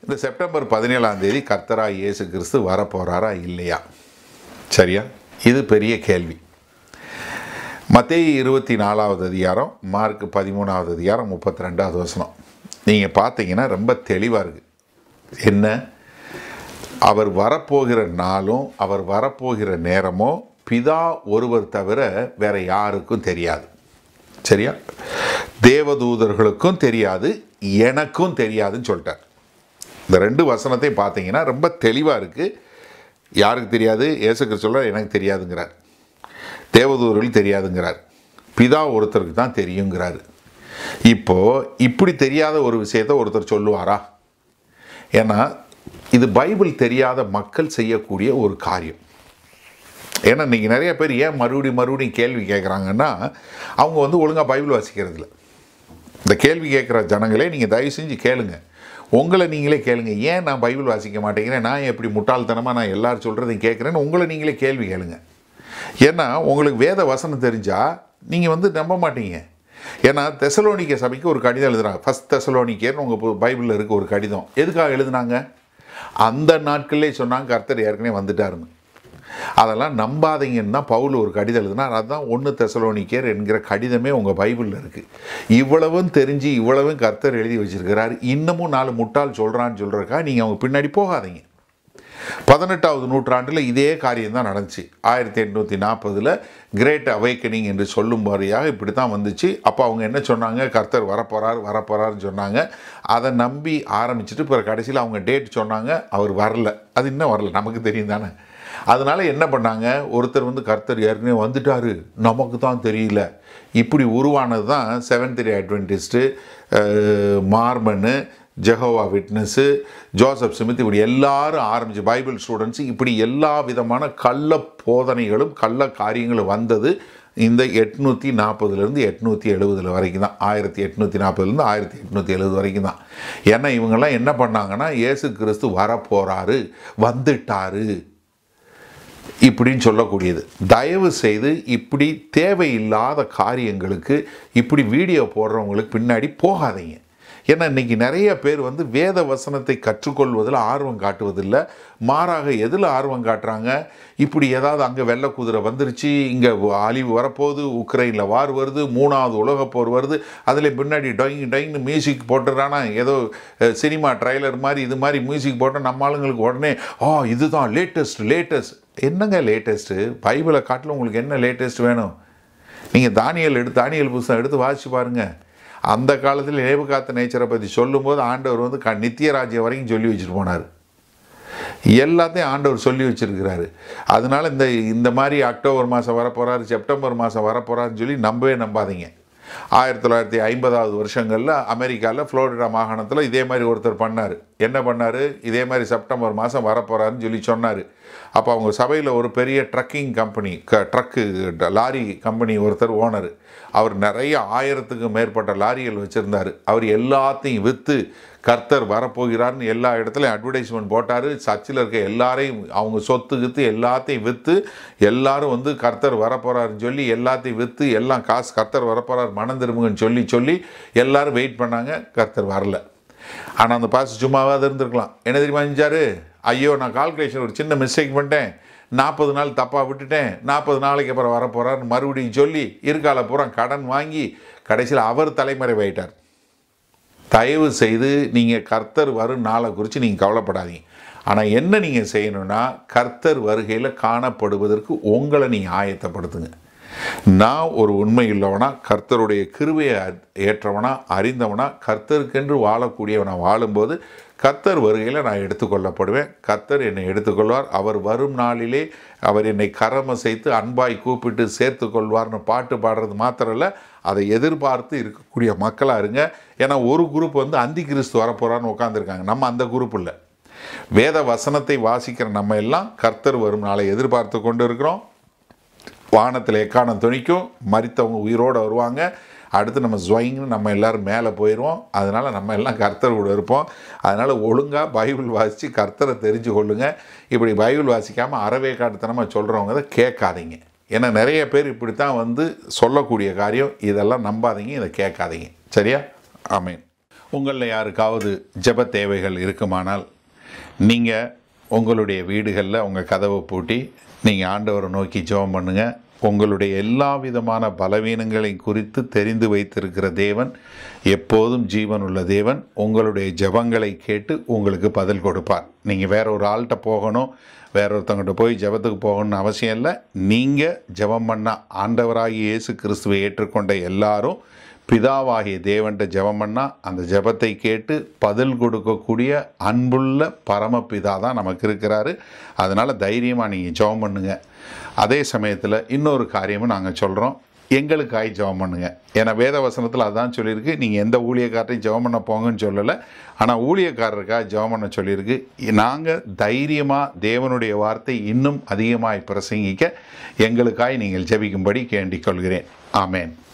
இந்த செப்டம்பர் பதினேழாம் தேதி கர்த்தராய் இயேசு கிறிஸ்து வரப்போகிறாரா இல்லையா சரியா இது பெரிய கேள்வி மத்தேயு இருபத்தி நாலாவது அதிகாரம் மார்க் பதிமூணாவது அதிகாரம் முப்பத்தி ரெண்டாவது வசனம் நீங்கள் பார்த்தீங்கன்னா ரொம்ப தெளிவாக இருக்குது என்ன அவர் வரப்போகிற நாளும் அவர் வரப்போகிற நேரமோ பிதா ஒருவர் தவிர வேற யாருக்கும் தெரியாது சரியா தேவதூதர்களுக்கும் தெரியாது எனக்கும் தெரியாதுன்னு சொல்லிட்டார் இந்த ரெண்டு வசனத்தை பார்த்தீங்கன்னா ரொம்ப தெளிவாக இருக்குது யாருக்கு தெரியாது இயேசு கிறிஸ்துவ எனக்கு தெரியாதுங்கிறார் தேவதூதர்கள் தெரியாதுங்கிறார் பிதா ஒருத்தருக்கு தான் தெரியுங்கிறாரு இப்போ இப்படி தெரியாத ஒரு விஷயத்தை ஒருத்தர் சொல்லுவாரா ஏன்னா இது பைபிள் தெரியாத மக்கள் செய்யக்கூடிய ஒரு காரியம் ஏன்னா இன்றைக்கி நிறைய பேர் ஏன் மறுபடியும் மறுபடியும் கேள்வி கேட்குறாங்கன்னா அவங்க வந்து ஒழுங்காக பைபிள் வாசிக்கிறது இல்ல இந்த கேள்வி கேட்குற ஜனங்களே நீங்கள் தயவு செஞ்சு கேளுங்க உங்களை நீங்களே கேளுங்க ஏன் நான் பைபிள் வாசிக்க மாட்டேங்கிறேன் நான் எப்படி முட்டாள்தனமாக நான் எல்லாரும் சொல்கிறதையும் கேட்குறேன்னு உங்களை நீங்களே கேள்வி கேளுங்க ஏன்னா உங்களுக்கு வேத வசனம் தெரிஞ்சால் நீங்கள் வந்து நம்ப மாட்டீங்க ஏன்னா தெசலோனிக்க சபைக்கு ஒரு கடிதம் எழுதுறாங்க ஃபஸ்ட் தெசலோனிக்கேன்னு உங்கள் பைபிளில் இருக்க ஒரு கடிதம் எதுக்காக எழுதுனாங்க அந்த நாட்களிலே சொன்னாங்க கர்த்தர் ஏற்கனவே வந்துட்டாருன்னு அதெல்லாம் நம்பாதீங்கன்னு தான் பவுல் ஒரு கடிதம் எழுதினார் அதுதான் ஒன்று தெசலோனிக்கேர் என்கிற கடிதமே உங்கள் பைபிளில் இருக்குது இவ்வளவும் தெரிஞ்சு இவ்வளவும் கர்த்தர் எழுதி வச்சிருக்கிறார் இன்னமும் நாலு முட்டாள் சொல்கிறான்னு சொல்கிறக்கா நீங்கள் அவங்க பின்னாடி போகாதீங்க பதினெட்டாவது நூற்றாண்டில் இதே காரியம் தான் நடந்துச்சு ஆயிரத்தி எட்நூற்றி நாற்பதில் கிரேட் அவைக்கனிங் என்று சொல்லும் மாதிரியாக இப்படி தான் வந்துச்சு அப்போ அவங்க என்ன சொன்னாங்க கர்த்தர் வரப்போகிறார் வரப்போகிறாருன்னு சொன்னாங்க அதை நம்பி ஆரம்பிச்சுட்டு பிறகு கடைசியில் அவங்க டேட் சொன்னாங்க அவர் வரல அது இன்னும் வரல நமக்கு தெரியும் தானே அதனால என்ன பண்ணாங்க ஒருத்தர் வந்து கர்த்தர் ஏற்கனவே வந்துட்டாரு நமக்கு தான் தெரியல இப்படி உருவானது தான் Seventh Day Adventist Mormon Jehovah Witness Joseph Smith இப்படி எல்லாரும் ஆரம்பிச்சு பைபிள் ஸ்டூடெண்ட்ஸு இப்படி எல்லா விதமான கள்ள போதனைகளும் கள்ள காரியங்களும் வந்தது இந்த எட்நூற்றி நாற்பதுலேருந்து எட்நூற்றி எழுபதுல வரைக்கும் தான் ஆயிரத்தி எட்நூற்றி நாற்பதுலேருந்து ஆயிரத்தி எட்நூற்றி எழுபது வரைக்கும் தான் ஏன்னா இவங்கெல்லாம் என்ன பண்ணாங்கன்னா இயேசு கிறிஸ்து வரப்போகிறாரு வந்துட்டாரு இப்படின்னு சொல்லக்கூடியது தயவு செய்து இப்படி தேவையில்லாத காரியங்களுக்கு இப்படி வீடியோ போடுறவங்களுக்கு பின்னாடி போகாதீங்க ஏன்னா இன்றைக்கி நிறைய பேர் வந்து வேத வசனத்தை கற்றுக்கொள்வதில் ஆர்வம் காட்டுவதில்லை மாறாக எதில் ஆர்வம் காட்டுறாங்க இப்படி ஏதாவது அங்கே வெள்ளை குதிரை வந்துருச்சு இங்கே அழிவு வரப்போகுது உக்ரைனில் வார் வருது மூணாவது உலகப் போர் வருது அதில் பின்னாடி டொயிங் டொயிங்னு மியூசிக் போட்டுறானா ஏதோ அஹ், சினிமா ட்ரைலர் மாதிரி இது மாதிரி மியூசிக் போட்டால் நம்ம ஆளுங்களுக்கு உடனே ஆ இதுதான் லேட்டஸ்ட் லேட்டஸ்ட் என்னங்க லேட்டஸ்ட்டு பைபிளை காட்டில் உங்களுக்கு என்ன லேட்டஸ்ட் வேணும் நீங்கள் தானியல் எடுத்து தானியல் புஸ்தகம் எடுத்து வாசிச்சு பாருங்கள் அந்த காலத்தில் நினைவு காத்த நேச்சரை பற்றி சொல்லும்போது ஆண்டவர் வந்து க நித்திய ராஜ்யம் வரைக்கும் சொல்லி வச்சுட்டு போனார் எல்லாத்தையும் ஆண்டவர் சொல்லி வச்சிருக்கிறாரு அதனால இந்த இந்த மாதிரி அக்டோபர் மாதம் வரப்போகிறாரு செப்டம்பர் மாதம் வரப்போகிறாருன்னு சொல்லி நம்பவே நம்பாதீங்க ஆயிரத்தி தொள்ளாயிரத்தி ஐம்பதாவது வருஷங்களில் அமெரிக்காவில் ஃப்ளோரிடா மாகாணத்தில் இதே மாதிரி ஒருத்தர் பண்ணார் என்ன பண்ணார் இதே மாதிரி செப்டம்பர் மாதம் வரப்போகிறாருன்னு சொல்லி சொன்னார் அப்போ அவங்க சபையில் ஒரு பெரிய ட்ரக்கிங் கம்பெனி க ட்ரக்கு லாரி கம்பெனி ஒருத்தர் ஓனர் அவர் நிறைய ஆயிரத்துக்கும் மேற்பட்ட லாரிகள் வச்சுருந்தார் அவர் எல்லாத்தையும் விற்று கர்த்தர் வரப்போகிறார்னு எல்லா இடத்துலையும் அட்வர்டைஸ்மெண்ட் போட்டார் சர்ச்சில் இருக்க எல்லாரையும் அவங்க சொத்து கித்து எல்லாத்தையும் விற்று எல்லாரும் வந்து கர்த்தர் வரப்போகிறாருன்னு சொல்லி எல்லாத்தையும் விற்று எல்லாம் காசு கர்த்தர் வரப்போகிறார் மனம் திரும்புங்கன்னு சொல்லி சொல்லி எல்லாரும் வெயிட் பண்ணாங்க கர்த்தர் வரல ஆனால் அந்த பாஸ் சும்மாவாக இருந்திருக்கலாம் என்ன தெரியுமா செஞ்சாரு ஐயோ நான் கால்குலேஷன் ஒரு சின்ன மிஸ்டேக் பண்ணிட்டேன் நாற்பது நாள் தப்பாக விட்டுட்டேன் நாற்பது நாளைக்கு அப்புறம் வரப்போகிறாருன்னு மறுபடியும் சொல்லி இருக்கால பூரா கடன் வாங்கி கடைசியில் அவர் தலைமறைவாயிட்டார் தயவு செய்து நீங்கள் கர்த்தர் வரும் நாளை குறித்து நீங்கள் கவலைப்படாதீங்க ஆனால் என்ன நீங்கள் செய்யணும்னா கர்த்தர் வருகையில் காணப்படுவதற்கு உங்களை நீங்கள் ஆயத்தப்படுத்துங்க நான் ஒரு உண்மை உள்ளவனா கர்த்தருடைய கிருபையை அ- ஏற்றவனா அறிந்தவனா கர்த்தருக்கென்று வாழக்கூடியவனா வாழும்போது கர்த்தர் வருகையில் நான் எடுத்துக்கொள்ளப்படுவேன் கர்த்தர் என்னை எடுத்துக்கொள்வார் அவர் வரும் நாளிலே அவர் என்னை கரமசைத்து அன்பாய் கூப்பிட்டு சேர்த்து கொள்வார்னு பாட்டு பாடுறது மாத்திரம் இல்லை அதை எதிர்பார்த்து இருக்கக்கூடிய மக்களாக இருங்க ஏன்னா ஒரு குரூப் வந்து அந்தி கிறிஸ்து வரப்போகிறான்னு உட்காந்துருக்காங்க நம்ம அந்த குரூப் இல்லை வேத வசனத்தை வாசிக்கிற நம்ம எல்லாம் கர்த்தர் வரும் நாளை எதிர்பார்த்து கொண்டு இருக்கிறோம் வானத்தில் எக்கானம் துணிக்கும் மரித்தவங்க உயிரோடு வருவாங்க அடுத்து நம்ம ஸ்வைங்னு நம்ம எல்லாரும் மேலே போயிடுவோம் அதனால் நம்ம எல்லாம் கர்த்தர் கூட இருப்போம் அதனால் ஒழுங்காக பைபிள் வாசித்து கர்த்தரை தெரிஞ்சு கொள்ளுங்க இப்படி பைபிள் வாசிக்காமல் அறவே காட்டுத்தனமாக சொல்கிறவங்க தான் கேட்காதீங்க ஏன்னா நிறைய பேர் இப்படி தான் வந்து சொல்லக்கூடிய காரியம் இதெல்லாம் நம்பாதீங்க இதை கேட்காதீங்க சரியா ஆமீன் உங்களில் யாருக்காவது ஜெப தேவைகள் இருக்குமானால் நீங்கள் உங்களுடைய வீடுகளில் உங்கள் கதவை பூட்டி நீங்கள் ஆண்டவரை நோக்கி ஜெபம் பண்ணுங்கள் உங்களுடைய எல்லா விதமான பலவீனங்களை குறித்து தெரிந்து வைத்திருக்கிற தேவன் எப்போதும் ஜீவன் உள்ள தேவன் உங்களுடைய ஜெபங்களை கேட்டு உங்களுக்கு பதில் கொடுப்பார் நீங்கள் வேற ஒரு ஆள்கிட்ட போகணும் வேற ஒருத்தவங்ககிட்ட போய் ஜெபத்துக்கு போகணும்னு அவசியம் இல்லை நீங்கள் ஜெபம் பண்ண ஆண்டவராகிய இயேசு கிறிஸ்துவை ஏற்றுக்கொண்ட எல்லாரும் பிதாவாகிய தேவன்ட்ட ஜெபம் பண்ணா அந்த ஜெபத்தை கேட்டு பதில் கொடுக்கக்கூடிய அன்புள்ள பரமபிதா தான் நமக்கு இருக்கிறாரு அதனால் தைரியமாக நீங்கள் ஜெபம் பண்ணுங்க அதே சமயத்தில் இன்னொரு காரியமும் நாங்கள் சொல்கிறோம் எங்களுக்காய் ஜெபம் பண்ணுங்க ஏன்னா வேத வசனத்தில் அதான் சொல்லியிருக்கு நீங்கள் எந்த ஊழியக்காரரையும் ஜெபம் பண்ண போங்கன்னு சொல்லலை ஆனால் ஊழியக்காரருக்காக ஜெபம் பண்ண சொல்லியிருக்கு நாங்கள் தைரியமாக தேவனுடைய வார்த்தை இன்னும் அதிகமாய் பிரசங்கிக்க எங்களுக்காய் நீங்கள் ஜெபிக்கும்படி கேண்டிக் கொள்கிறேன் ஆமேன்